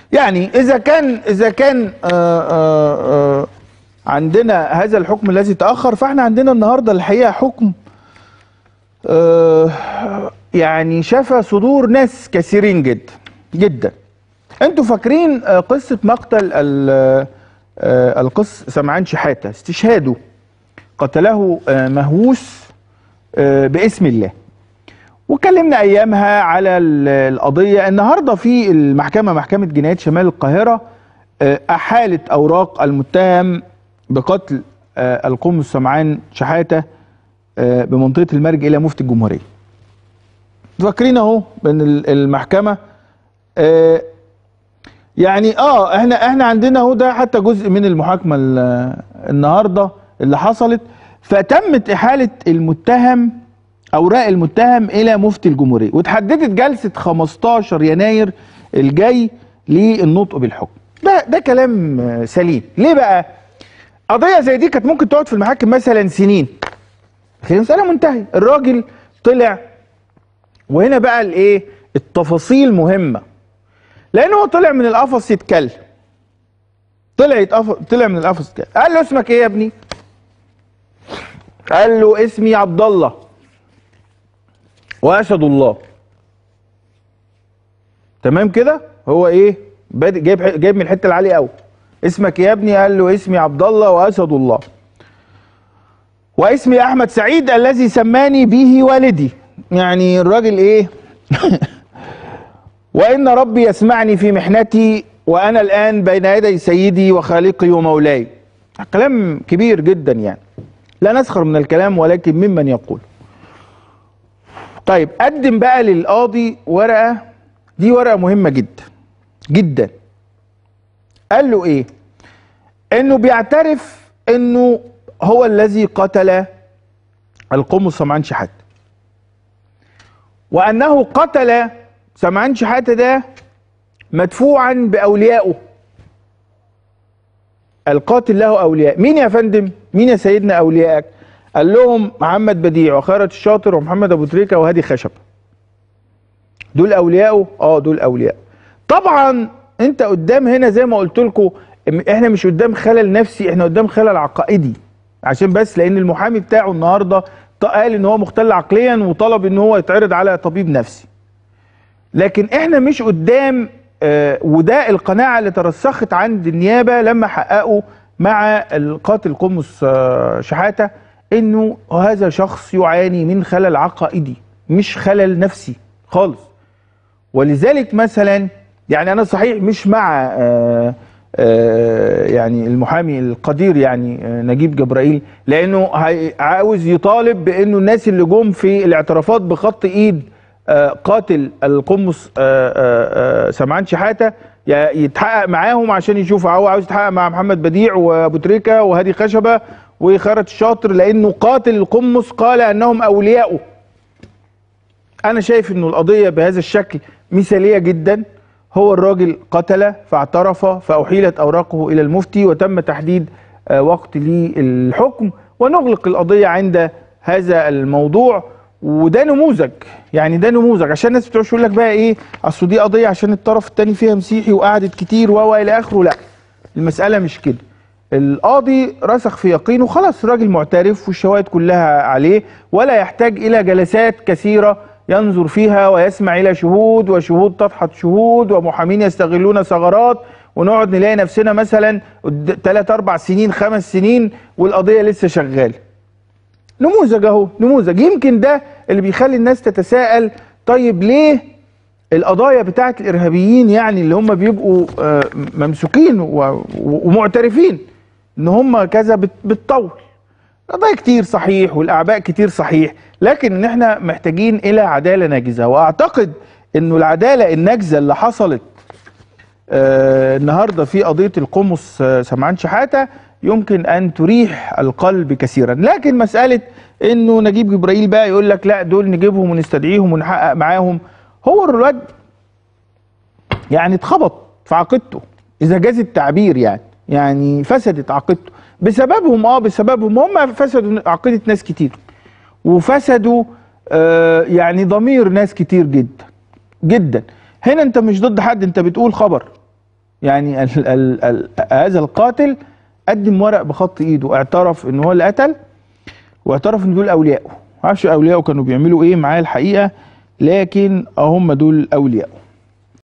يعني اذا كان اذا كان آآ آآ عندنا هذا الحكم الذي تاخر فاحنا عندنا النهارده الحقيقه حكم يعني شفى صدور ناس كثيرين جدا جدا انتوا فاكرين قصه مقتل القس سمعان شحاته استشهاده قتله مهووس باسم الله وكلمنا ايامها على القضيه النهارده في المحكمه محكمه جنايات شمال القاهره احالت اوراق المتهم بقتل القمص سمعان شحاته بمنطقه المرج الى مفتي الجمهوريه فاكرين اهو ان المحكمه يعني اه احنا احنا عندنا اهو ده حتى جزء من المحاكمه النهارده اللي حصلت فتمت احاله المتهم اوراق المتهم الى مفتي الجمهوريه وتحددت جلسه 15 يناير الجاي للنطق بالحكم ده ده كلام سليم ليه بقى قضيه زي دي كانت ممكن تقعد في المحاكم مثلا سنين لكن المساله منتهيه الراجل طلع وهنا بقى الايه التفاصيل مهمه لان هو طلع من القفص يتكلم طلع يتقف... طلع من القفص يتكلم قال له اسمك ايه يا ابني قال له اسمي عبد الله واسد الله تمام كده هو ايه بادئ جايب جايب من الحته العاليه قوي اسمك يا ابني قال له اسمي عبد الله واسد الله واسمي احمد سعيد الذي سماني به والدي يعني الراجل ايه وان ربي يسمعني في محنتي وانا الان بين يدي سيدي وخالقي ومولاي كلام كبير جدا يعني لا نسخر من الكلام ولكن ممن يقول طيب قدم بقى للقاضي ورقه دي ورقه مهمه جدا جدا قال له ايه انه بيعترف انه هو الذي قتل القمص سمعان شحاته وانه قتل سمعان شحاته ده مدفوعا باوليائه القاتل له اولياء مين يا فندم مين يا سيدنا اوليائك قال لهم محمد بديع وخيرت الشاطر ومحمد ابو تريكه وهادي خشب دول اوليائه اه دول اولياء طبعا انت قدام هنا زي ما قلت لكم احنا مش قدام خلل نفسي احنا قدام خلل عقائدي عشان بس لان المحامي بتاعه النهارده قال ان هو مختل عقليا وطلب ان هو يتعرض على طبيب نفسي لكن احنا مش قدام آه وده القناعه اللي ترسخت عند النيابه لما حققوا مع القاتل قمص آه شحاته انه هذا شخص يعاني من خلل عقائدي مش خلل نفسي خالص ولذلك مثلا يعني انا صحيح مش مع آآ آآ يعني المحامي القدير يعني نجيب جبرائيل لانه عاوز يطالب بانه الناس اللي جم في الاعترافات بخط ايد قاتل القمص سمعان شحاته يتحقق معاهم عشان يشوفوا هو عاوز يتحقق مع محمد بديع وابو تريكه وهادي خشبه وخيرت الشاطر لانه قاتل القمص قال انهم اولياؤه انا شايف انه القضيه بهذا الشكل مثاليه جدا هو الراجل قتل فاعترف فاحيلت اوراقه الى المفتي وتم تحديد وقت للحكم ونغلق القضيه عند هذا الموضوع وده نموذج يعني ده نموذج عشان الناس بتوع يقول لك بقى ايه اصل دي قضيه عشان الطرف الثاني فيها مسيحي وقعدت كتير و الى اخره لا المساله مش كده القاضي رسخ في يقينه خلاص الراجل معترف والشواهد كلها عليه ولا يحتاج الى جلسات كثيره ينظر فيها ويسمع الى شهود وشهود تضحط شهود ومحامين يستغلون ثغرات ونقعد نلاقي نفسنا مثلا ثلاث اربع سنين خمس سنين والقضيه لسه شغاله. نموذج اهو نموذج يمكن ده اللي بيخلي الناس تتساءل طيب ليه القضايا بتاعت الارهابيين يعني اللي هم بيبقوا ممسوكين ومعترفين ان هم كذا بتطول قضايا كتير صحيح والاعباء كتير صحيح لكن ان احنا محتاجين الى عداله ناجزه واعتقد انه العداله الناجزه اللي حصلت آه النهارده في قضيه القمص آه سمعان شحاته يمكن ان تريح القلب كثيرا لكن مساله انه نجيب جبرائيل بقى يقول لك لا دول نجيبهم ونستدعيهم ونحقق معاهم هو الواد يعني اتخبط في عقيدته اذا جاز التعبير يعني يعني فسدت عقيدته بسببهم اه بسببهم هم فسدوا عقيده ناس كتير وفسدوا آه يعني ضمير ناس كتير جدا جدا هنا انت مش ضد حد انت بتقول خبر يعني ال ال ال هذا القاتل قدم ورق بخط ايده اعترف ان هو اللي قتل واعترف ان دول اوليائه معرفش اوليائه كانوا بيعملوا ايه معاه الحقيقه لكن هم دول اوليائه